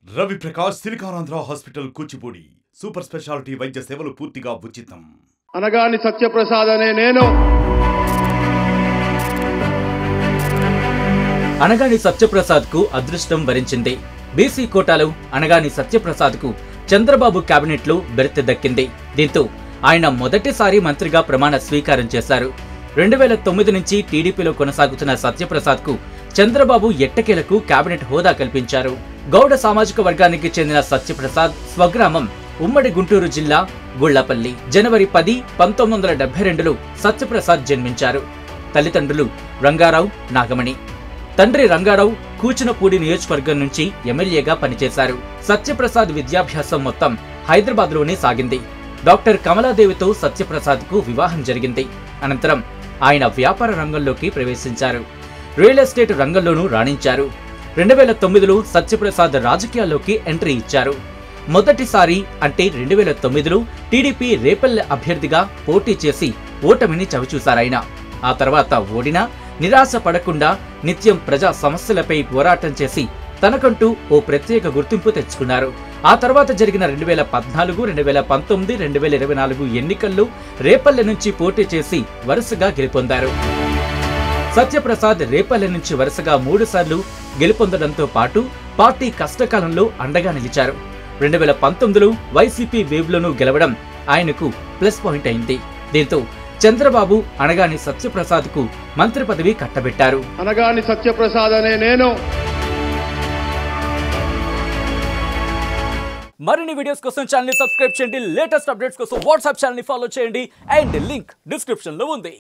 Ravi Prakash SiliconAndhra hospital Kuchipudi super speciality వైద్య సేవలు పూర్తిగా ఉచితం అనగాని సత్యప్రసాద్ అనే నేను అనగాని సత్యప్రసాద్ కు అదృష్టం వరించింది బీసీ కోటాలో అనగాని సత్యప్రసాద్ కు చంద్రబాబు కేబినెట్ లో బెర్త్ దక్కింది దీంతో ఆయన మొదటిసారి మంత్రిగా ప్రమాణ స్వీకారం చేశారు రెండు వేల తొమ్మిది నుంచి టీడీపీలో కొనసాగుతున్న సత్యప్రసాద్ కు చంద్రబాబు ఎట్టకేలకు కేబినెట్ హోదా కల్పించారు గౌడ సామాజిక వర్గానికి చెందిన సత్యప్రసాద్ స్వగ్రామం ఉమ్మడి గుంటూరు జిల్లా గుళ్లపల్లి జనవరి పది పంతొమ్మిది వందల డెబ్బై రెండులో సత్యప్రసాద్ జన్మించారు తల్లిదండ్రులు రంగారావు నాగమణి తండ్రి రంగారావు కూచినపూడి నియోజకవర్గం నుంచి ఎమ్మెల్యేగా పనిచేశారు సత్యప్రసాద్ విద్యాభ్యాసం మొత్తం హైదరాబాద్ లోనే సాగింది డాక్టర్ కమలాదేవితో సత్యప్రసాద్ కు వివాహం జరిగింది అనంతరం ఆయన వ్యాపార రంగంలోకి ప్రవేశించారు రియల్ ఎస్టేట్ రంగంలోనూ రాణించారు రెండు వేల తొమ్మిదిలో సత్యప్రసాద్ రాజకీయాల్లోకి ఎంట్రీ ఇచ్చారు మొదటిసారి అంటే రెండు వేల తొమ్మిదిలో టీడీపీ రేపల్లె అభ్యర్థిగా పోటీ చేసి ఓటమిని చవిచూశారాయన ఆ తర్వాత ఓడినా నిరాశ పడకుండా నిత్యం ప్రజా సమస్యలపై పోరాటం చేసి తనకంటూ ఓ ప్రత్యేక గుర్తింపు తెచ్చుకున్నారు ఆ తర్వాత జరిగిన రెండు వేల పద్నాలుగు రెండు వేల పంతొమ్మిది రెండు వేల ఇరవై నాలుగు ఎన్నికల్లో రేపల్లె నుంచి పోటీ చేసి వరుసగా గెలుపొందారు సత్యప్రసాద్ రేపల్లె నుంచి వరుసగా మూడు సార్లు గెలుపొందడంతో పాటు పార్టీ కష్టకాలంలో అండగా నిలిచారు రెండు వేల పంతొమ్మిదిలో వైసీపీ వేవ్లోనూ గెలవడం ఆయనకు ప్లస్ పాయింట్ అయింది దీంతో చంద్రబాబు అనగాని సత్యప్రసాద్ కు మంత్రి పదవి కట్టబెట్టారు అనగాని సత్యప్రసాద్ అనే నేను మరిన్ని వీడియోస్ కోసం ఛానల్ సబ్స్క్రైబ్ చేయండి లేటెస్ట్ అప్డేట్స్ కోసం వాట్సాప్ ఛానల్ ఫాలో చేయండి అండ్ లింక్ డిస్క్రిప్షన్ లో ఉంది